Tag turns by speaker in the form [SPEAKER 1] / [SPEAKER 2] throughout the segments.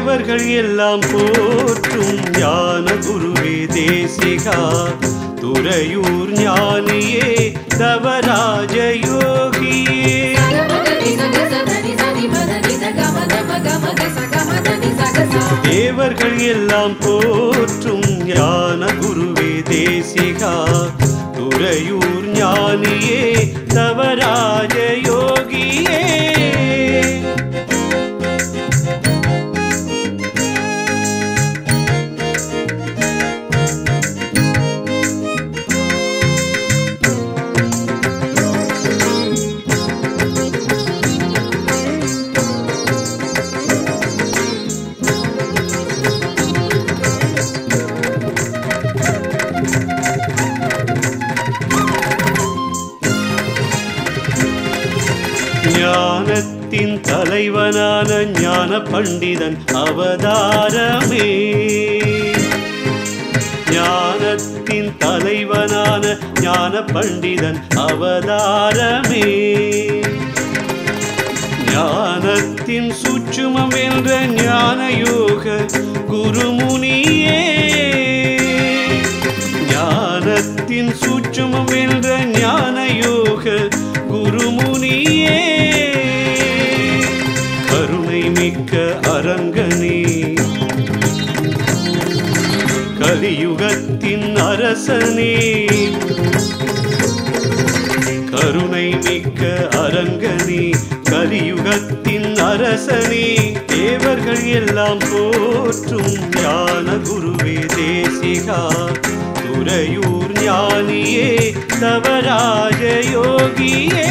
[SPEAKER 1] தேவர்கள் எல்லாம் போற்றும் ஞான குருவே தேசிகா துறையூர் ஞானியே தவராஜ யோகியே தேவர்கள் எல்லாம் போற்றும் ஞான குருவே தேசிகா துறையூர் ஞானியே தவராஜ யோகியே ஞானத்தின் தலைவனான ஞான பண்டிதன் அவதாரமே ஞானத்தின் தலைவனான ஞான பண்டிதன் அவதாரமே ஞானத்தின் சூட்சுமம் என்ற ஞான யோக குருமுனியே ஞானத்தின் சூட்சுமம் என்ற ஞான யோக குருமுனியே கருணை மிக்க அரங்கனே கலியுகத்தின் அரசனே கருணை மிக்க அரங்கனே கலியுகத்தின் அரசனே தேவர்கள் எல்லாம் போற்றும் ஞான குருவே தேசிகா துறையூர் ஞானியே தவராஜ யோகியே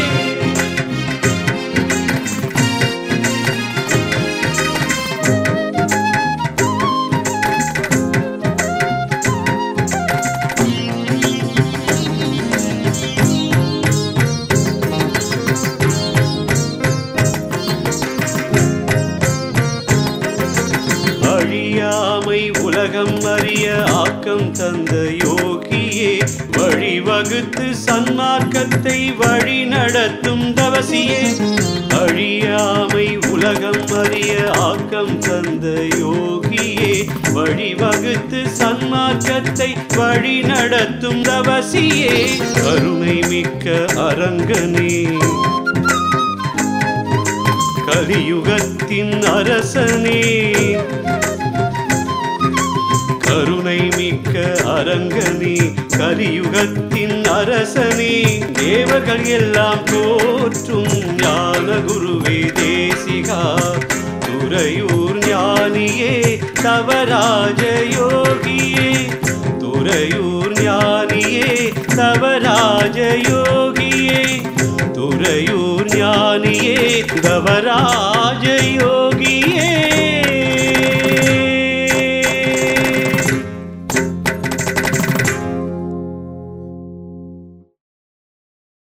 [SPEAKER 1] அழியாமை உலகம் அறிய ஆக்கம் தந்த யோகியே வழிவகுத்து சன்மார்க்கத்தை வழி நடத்தும் தவசியே அழியாமை உலகம் அறிய ஆக்கம் தந்த யோகியே வழிவகுத்து சன்மார்க்கத்தை வழி நடத்தும் தவசியே கருணை மிக்க அரங்கனே கலியுகத்தின் அரசனே கருணை மிக்க அரங்கனே கலியுகத்தின் அரசனே தேவர்கள் எல்லாம் போற்றும் ஞான குருவே தேசிகா துறையூர் ஞானியே தவராஜ யோகியே துறையூர் ஞானியே தவராஜ யோகியே துறையூர் ஞானியே தவராஜ யோகியே